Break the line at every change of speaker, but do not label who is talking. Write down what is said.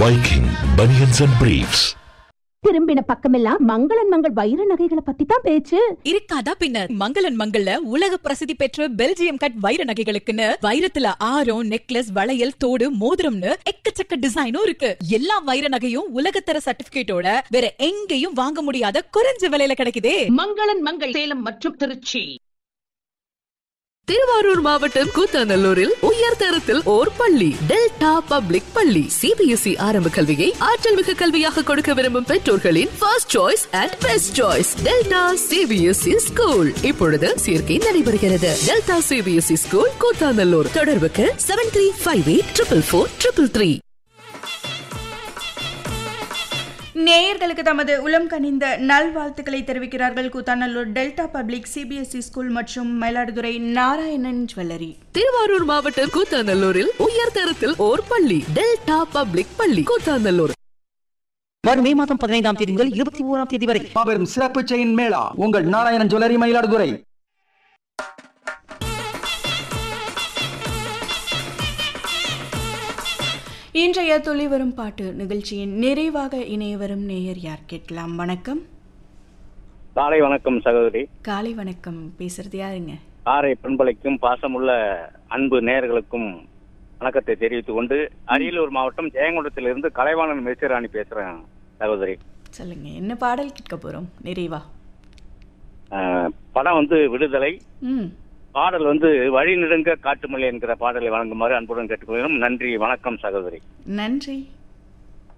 Viking Bunions and Briefs.
திரும்பின பக்கமெல்லாம் மங்களன் மங்கள் வைர நகைகளை பத்தி தான் பேச்சு
இருக்காதா பின்ன மங்களன் மங்கள்ல உலக பிரசித்தி பெற்ற பெல்ஜியம் கட் வைர நகைகளுக்குன்னு வைரத்துல ஆரம் நெக்லஸ் வளையல் தோடு மோதிரம்னு எக்கச்சக்க டிசைனும் இருக்கு எல்லா வைர நகையும் உலகத்தர சர்டிபிகேட்டோட வேற எங்கேயும் வாங்க முடியாத குறைஞ்ச விலையில கிடைக்குதே
மங்களன் மங்கள் சேலம் மற்றும் திருச்சி
திருவாரூர் மாவட்டம் கூத்தாநல்லூரில் உயர் தரத்தில் ஓர் பள்ளி டெல்டா பப்ளிக் பள்ளி சிபிஎஸ்இ ஆரம்ப கல்வியை ஆற்றல் மிகு கல்வியாக கொடுக்க விரும்பும் பெற்றோர்களின் first choice and best choice Delta CBSE school இப்பொழுது சேர்க்கை நடைபெறுகிறது டெல்டா சிபிஎஸ்இ ஸ்கூல் கூத்தாநல்லூர் தொடர்புக்கு seven three five eight triple four triple three
நேயர்களுக்கு தமது உளம் கனிந்த நல்வாழ்த்துக்களை தெரிவிக்கிறார்கள் Koothanallur Delta public CBSE school மற்றும் மயிலாடுதுறை நாராயணன் ஜுவல்லரி
திருவாரூர் மாவட்டம் கூத்தாநல்லூரில் உயர் தரத்தில் ஓர் பள்ளி டெல்டா பப்ளிக் பள்ளி கூத்தாநல்லூர்
வரும் மே மாதம் பதினைந்தாம் தேதி முதல் இருபத்தி ஓராம் தேதி வரை
மாபெரும் சிறப்பு செயின் மேளா உங்கள் நாராயணன் ஜுவல்லரி மயிலாடுதுறை
இன்றைய துளி வரும் பாட்டு நிகழ்ச்சியின் நிறைவாக இணைய வரும் நேயர் யார் கேட்கலாம் வணக்கம்
காலை வணக்கம் சகோதரி
காலை வணக்கம் பேசுறது யாருங்க
காரை பண்பலைக்கும் பாசமுள்ள அன்பு நேயர்களுக்கும் வணக்கத்தை தெரிவித்துக் கொண்டு அரியலூர் மாவட்டம் ஜெயங்கொண்டத்திலிருந்து கலைவாணன் மேசிராணி பேசுறேன் சகோதரி
சொல்லுங்க என்ன பாடல் கேட்க போறோம் நிறைவா
அஹ், படம் வந்து விடுதலை
ம்
பாடல் வந்து வழி நெடுங்க காட்டுமல்லி என்கிற பாடலை வழங்குமாறு அன்புடன் கேட்டுக்கொள்கிறோம் நன்றி வணக்கம் சகோதரி
நன்றி